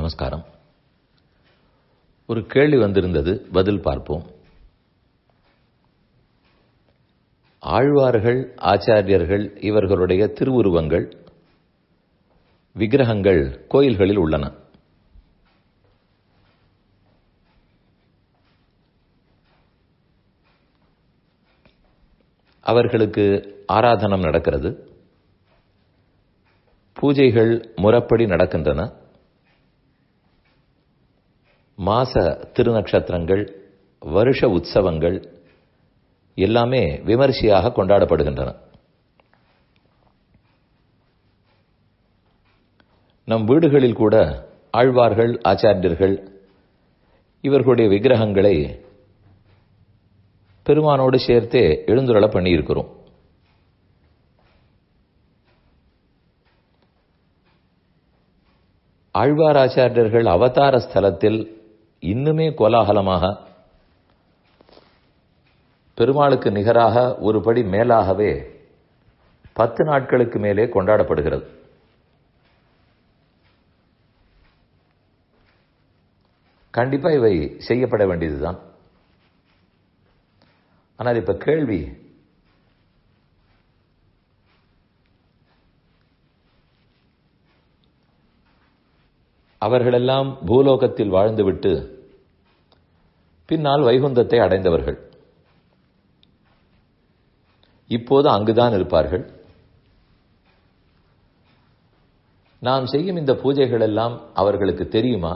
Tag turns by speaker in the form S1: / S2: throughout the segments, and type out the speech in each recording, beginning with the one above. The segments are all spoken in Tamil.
S1: நமஸ்காரம் ஒரு கேள்வி வந்திருந்தது பதில் பார்ப்போம் ஆழ்வார்கள் ஆச்சாரியர்கள் இவர்களுடைய திருவுருவங்கள் விக்கிரகங்கள் கோயில்களில் உள்ளன அவர்களுக்கு ஆராதனம் நடக்கிறது பூஜைகள் முறப்படி நடக்கின்றன மாச திருநக்ஷத்திரங்கள் வருஷ உற்சவங்கள் எல்லாமே விமர்சையாக கொண்டாடப்படுகின்றன நம் வீடுகளில் கூட ஆழ்வார்கள் ஆச்சாரியர்கள் இவர்களுடைய விக்கிரகங்களை பெருமானோடு சேர்த்தே எழுந்துருள பண்ணியிருக்கிறோம் ஆழ்வாராச்சாரியர்கள் அவதார ஸ்தலத்தில் இன்னுமே கோலாகலமாக பெருமாளுக்கு நிகராக ஒரு படி மேலாகவே பத்து நாட்களுக்கு மேலே கொண்டாடப்படுகிறது கண்டிப்பா இவை செய்யப்பட வேண்டியதுதான் ஆனால் இப்ப கேள்வி அவர்களெல்லாம் பூலோகத்தில் வாழ்ந்துவிட்டு பின்னால் வைகுந்தத்தை அடைந்தவர்கள் இப்போது அங்குதான் இருப்பார்கள் நாம் செய்யும் இந்த பூஜைகள் எல்லாம் அவர்களுக்கு தெரியுமா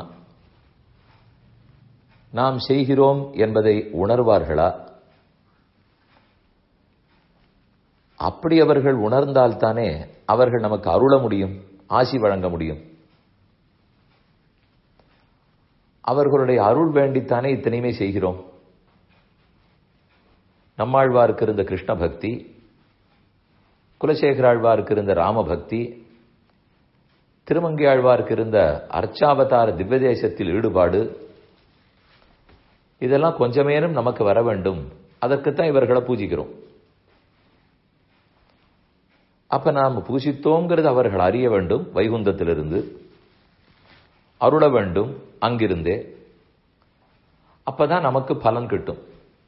S1: நாம் செய்கிறோம் என்பதை உணர்வார்களா அப்படி அவர்கள் உணர்ந்தால்தானே அவர்கள் நமக்கு அருள முடியும் ஆசி வழங்க முடியும் அவர்களுடைய அருள் வேண்டித்தானே இத்தனையுமே செய்கிறோம் நம்மாழ்வாருக்கு இருந்த கிருஷ்ண பக்தி குலசேகராழ்வாருக்கு இருந்த ராம பக்தி திருமங்கை ஆழ்வாருக்கு இருந்த அர்ச்சாவதார திவ்யதேசத்தில் ஈடுபாடு இதெல்லாம் கொஞ்சமேனும் நமக்கு வர வேண்டும் அதற்குத்தான் இவர்களை பூஜிக்கிறோம் அப்ப நாம் பூஜித்தோங்கிறது அவர்கள் அறிய வேண்டும் வைகுந்தத்திலிருந்து அருள வேண்டும் அங்கிருந்தே அப்பதான் நமக்கு பலன் கிட்டும்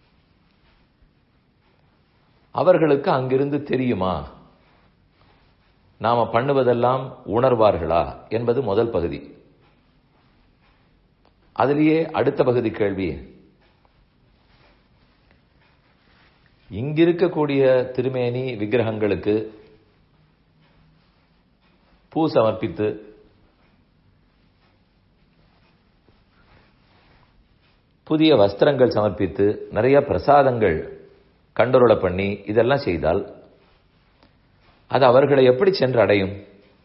S1: அவர்களுக்கு அங்கிருந்து தெரியுமா நாம பண்ணுவதெல்லாம் உணர்வார்களா என்பது முதல் பகுதி அதிலேயே அடுத்த பகுதி கேள்வி இங்கிருக்கக்கூடிய திருமேனி விக்கிரகங்களுக்கு பூ சமர்ப்பித்து புதிய வஸ்திரங்கள் சமர்ப்பித்து நிறைய பிரசாதங்கள் கண்டொருள பண்ணி இதெல்லாம் செய்தால் அது அவர்களை எப்படி சென்று அடையும்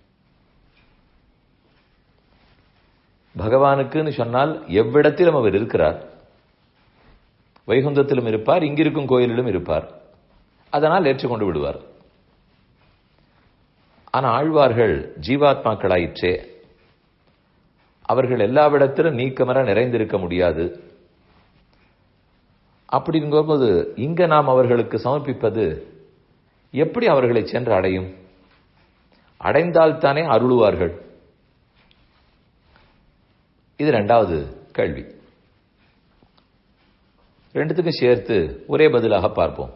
S1: பகவானுக்குன்னு சொன்னால் எவ்விடத்திலும் அவர் இருக்கிறார் வைகுந்தத்திலும் இருப்பார் இங்கிருக்கும் கோயிலிலும் இருப்பார் அதனால் ஏற்றுக்கொண்டு விடுவார் ஆனா ஆழ்வார்கள் ஜீவாத்மாக்களாயிற்றே அவர்கள் எல்லாவிடத்திலும் நீக்கமர நிறைந்திருக்க முடியாது அப்படிங்கும்போது இங்க நாம் அவர்களுக்கு சமர்ப்பிப்பது எப்படி அவர்களை சென்று அடையும் அடைந்தால்தானே அருளுவார்கள் இது ரெண்டாவது கேள்வி ரெண்டுத்துக்கும் சேர்த்து ஒரே பதிலாக பார்ப்போம்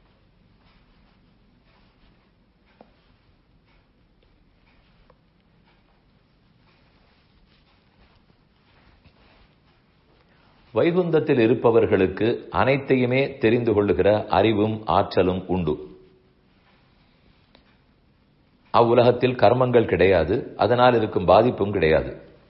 S1: வைகுந்தத்தில் இருப்பவர்களுக்கு அனைத்தையுமே தெரிந்து கொள்ளுகிற அறிவும் ஆற்றலும் உண்டு அவ்வுலகத்தில் கர்மங்கள் கிடையாது அதனால் இருக்கும் பாதிப்பும் கிடையாது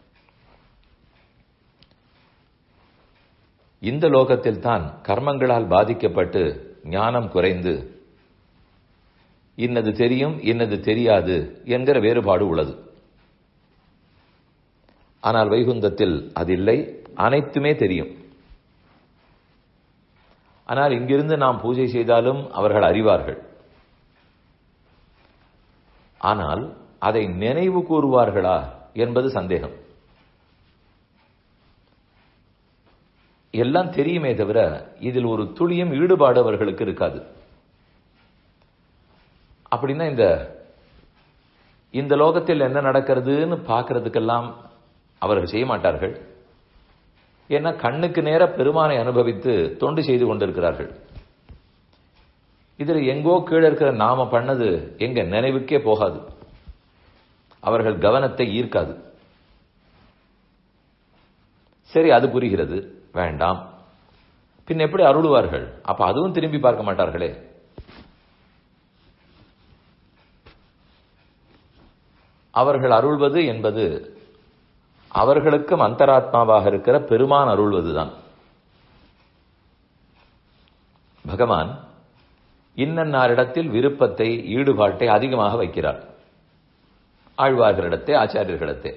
S1: இந்த லோகத்தில் தான் கர்மங்களால் பாதிக்கப்பட்டு ஞானம் குறைந்து இன்னது தெரியும் இன்னது தெரியாது என்கிற வேறுபாடு உள்ளது ஆனால் வைகுந்தத்தில் அதில்லை அனைத்துமே தெரியும் ஆனால் இங்கிருந்து நாம் பூஜை செய்தாலும் அவர்கள் அறிவார்கள் ஆனால் அதை நினைவு கூறுவார்களா என்பது சந்தேகம் எல்லாம் தெரியுமே தவிர இதில் ஒரு துளியும் ஈடுபாடு அவர்களுக்கு இருக்காது அப்படின்னா இந்த இந்த லோகத்தில் என்ன நடக்கிறதுன்னு பார்க்கறதுக்கெல்லாம் அவர்கள் செய்ய மாட்டார்கள் ஏன்னா கண்ணுக்கு நேர பெருமானை அனுபவித்து தொண்டு செய்து கொண்டிருக்கிறார்கள் இதுல எங்கோ கீழே இருக்கிற நாம பண்ணது எங்க நினைவுக்கே போகாது அவர்கள் கவனத்தை ஈர்க்காது சரி அது புரிகிறது வேண்டாம் பின் எப்படி அருளுவார்கள் அப்ப அதுவும் திரும்பி பார்க்க மாட்டார்களே அவர்கள் அருள்வது என்பது அவர்களுக்கும் அந்தராத்மாவாக இருக்கிற பெருமான் அருள்வதுதான் பகவான் இன்னன்னாரிடத்தில் விருப்பத்தை ஈடுபாட்டை அதிகமாக வைக்கிறார் ஆழ்வார்களிடத்தே ஆச்சாரியர்களிடத்தே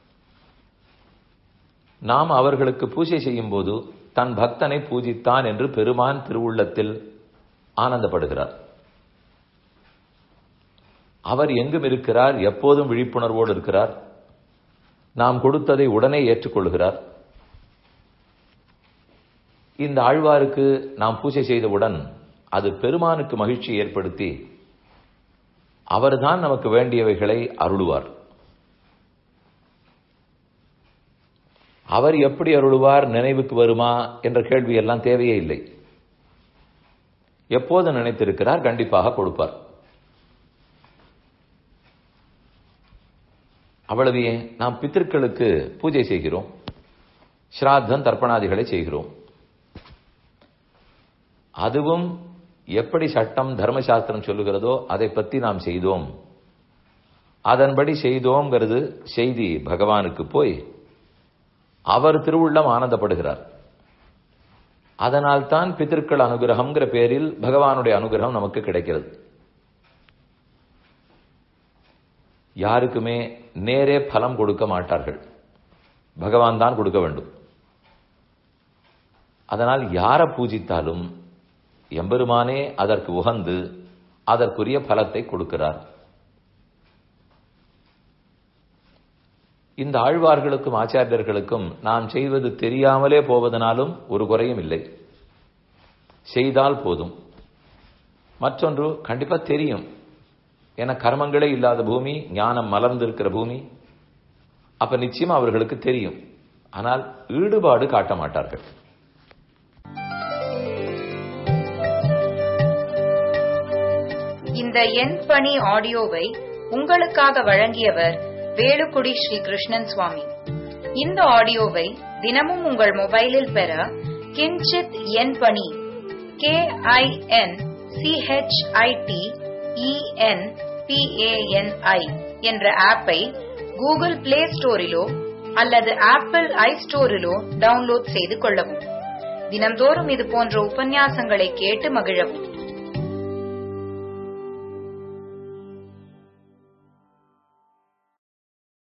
S1: நாம் அவர்களுக்கு பூஜை செய்யும் போது தன் பக்தனை பூஜித்தான் என்று பெருமான் திருவுள்ளத்தில் ஆனந்தப்படுகிறார் அவர் எங்கும் இருக்கிறார் எப்போதும் விழிப்புணர்வோடு இருக்கிறார் நாம் கொடுத்ததை உடனே ஏற்றுக்கொள்கிறார் இந்த ஆழ்வாருக்கு நாம் பூஜை செய்தவுடன் அது பெருமானுக்கு மகிழ்ச்சி ஏற்படுத்தி அவர்தான் நமக்கு வேண்டியவைகளை அருளுவார் அவர் எப்படி அருளுவார் நினைவுக்கு வருமா என்ற கேள்வி எல்லாம் தேவையே இல்லை எப்போது நினைத்திருக்கிறார் கண்டிப்பாக கொடுப்பார் அவ்வளவு ஏன் நாம் பித்திருக்களுக்கு பூஜை செய்கிறோம் ஸ்ராத்தம் தர்ப்பணாதிகளை செய்கிறோம் அதுவும் எப்படி சட்டம் தர்மசாஸ்திரம் சொல்லுகிறதோ அதை பற்றி நாம் செய்தோம் அதன்படி செய்தோங்கிறது செய்தி பகவானுக்கு போய் அவர் திருவுள்ளம் ஆனந்தப்படுகிறார் அதனால் தான் பித்திருக்கள் அனுகிரகம்ங்கிற பேரில் பகவானுடைய அனுகிரகம் நமக்கு கிடைக்கிறது யாருக்குமே நேரே பலம் கொடுக்க மாட்டார்கள் பகவான் தான் கொடுக்க வேண்டும் அதனால் யாரை பூஜித்தாலும் எம்பெருமானே அதற்கு உகந்து அதற்குரிய பலத்தை கொடுக்கிறார் இந்த ஆழ்வார்களுக்கும் ஆச்சாரியர்களுக்கும் நாம் செய்வது தெரியாமலே போவதனாலும் ஒரு குறையும் இல்லை செய்தால் போதும் மற்றொன்று கண்டிப்பா தெரியும் ஏன்னா கர்மங்களே இல்லாத பூமி ஞானம் மலர்ந்திருக்கிற பூமி அப்ப நிச்சயமா அவர்களுக்கு தெரியும் ஆனால் ஈடுபாடு காட்ட மாட்டார்கள்
S2: இந்த எண் பணி ஆடியோவை உங்களுக்காக வழங்கியவர் வேலுக்குடி ஸ்ரீ கிருஷ்ணன் சுவாமி இந்த ஆடியோவை தினமும் உங்கள் மொபைலில் பெற கிஞ்சித் எண் பணி கே ஐ என் சிஹெச்ஐடி இஎன் பிஏஎன்ஐ என்ற ஆப்பை கூகுள் பிளே ஸ்டோரிலோ அல்லது ஆப்பிள் ஐ ஸ்டோரிலோ டவுன்லோட் செய்து கொள்ளவும் தினம்தோறும் இது போன்ற உபன்யாசங்களை கேட்டு மகிழவும்